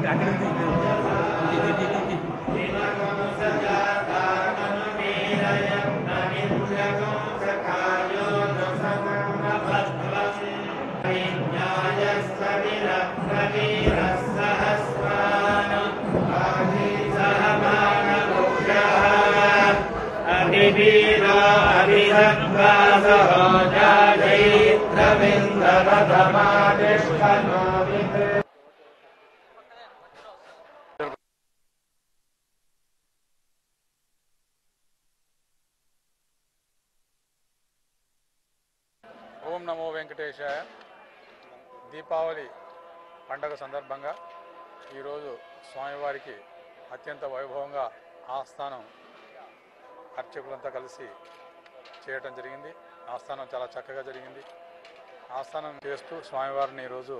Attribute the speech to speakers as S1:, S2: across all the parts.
S1: अभिवीरो अभिहत्वासहो जायैत्रविन्दवधमादिष्ठनो विद्रे
S2: ఓం నమో వెంకటేశాయ దీపావళి పండగ సందర్భంగా ఈరోజు స్వామివారికి అత్యంత వైభవంగా ఆస్థానం అర్చకులంతా కలిసి చేయటం జరిగింది ఆస్థానం చాలా చక్కగా జరిగింది ఆస్థానం చేస్తూ స్వామివారిని ఈరోజు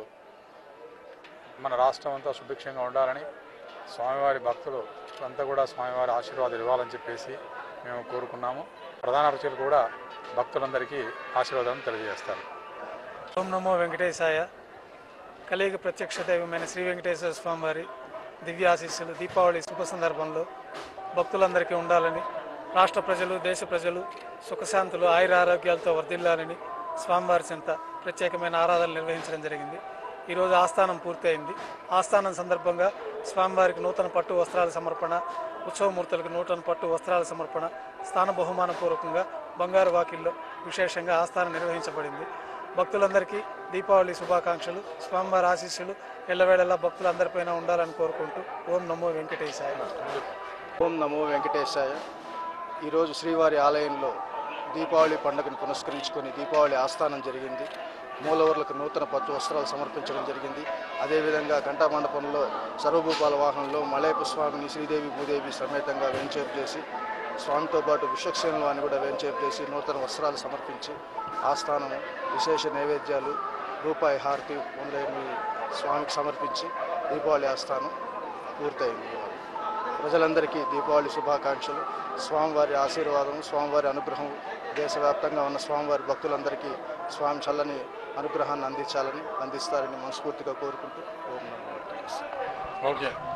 S2: మన రాష్ట్రం అంతా సుభిక్షంగా ఉండాలని స్వామివారి భక్తులు అంతా కూడా స్వామివారి ఆశీర్వాదాలు ఇవ్వాలని చెప్పేసి మేము కోరుకున్నాము ప్రధాన అర్చకులు కూడా భక్తులందరికీ ఆశీర్వాదాలను తెలియజేస్తారు
S3: ఓం నమో వెంకటేశాయ కలియుగ ప్రత్యక్ష దైవమైన శ్రీ వెంకటేశ్వర స్వామి వారి దివ్య ఆశీస్సులు దీపావళి శుభ సందర్భంలో భక్తులందరికీ ఉండాలని రాష్ట్ర ప్రజలు దేశ ప్రజలు సుఖశాంతులు ఆయుర ఆరోగ్యాలతో వర్ధిల్లాలని స్వామివారి చెంత ప్రత్యేకమైన ఆరాధనలు నిర్వహించడం జరిగింది ఈరోజు ఆస్థానం పూర్తయింది ఆస్థానం సందర్భంగా స్వామివారికి నూతన పట్టు వస్త్రాల సమర్పణ ఉత్సవమూర్తులకు నూతన పట్టు వస్త్రాల సమర్పణ స్థాన బహుమాన పూర్వకంగా బంగారు వాకిల్లో విశేషంగా ఆస్థానం నిర్వహించబడింది భక్తులందరికీ దీపావళి శుభాకాంక్షలు స్వామివారి ఆశీస్సులు ఎల్లవేళలా భక్తులందరిపైన ఉండాలని కోరుకుంటూ ఓం నమో వెంకటేశాయ
S4: ఓం నమో వెంకటేశాయ ఈరోజు శ్రీవారి ఆలయంలో దీపావళి పండుగను పురస్కరించుకొని దీపావళి ఆస్థానం జరిగింది మూలవర్లకు నూతన పట్టు వస్త్రాలు సమర్పించడం జరిగింది అదేవిధంగా ఘంటా మండపంలో సర్వభూపాల వాహనంలో మలయపు స్వామిని శ్రీదేవి భూదేవి సమేతంగా వేంచేపు చేసి స్వామితో పాటు విశ్వక్సేనులు అని కూడా వేంచేపు చేసి నూతన వస్త్రాలు సమర్పించి ఆస్థానము విశేష నైవేద్యాలు రూపాయి హారతి మొదలైనవి స్వామికి సమర్పించి దీపావళి ఆస్థానం పూర్తయింది ఇవాళ. ప్రజలందరికీ దీపావళి శుభాకాంక్షలు స్వామివారి ఆశీర్వాదం స్వామివారి అనుగ్రహం దేశవ్యాప్తంగా ఉన్న స్వామివారి భక్తులందరికీ స్వామి చల్లని అనుగ్రహాన్ని అందించాలని అందిస్తారని మనస్ఫూర్తిగా కోరుకుంటూ ఓం నమో వెంకటేశ్వరాయ.
S2: ఓకే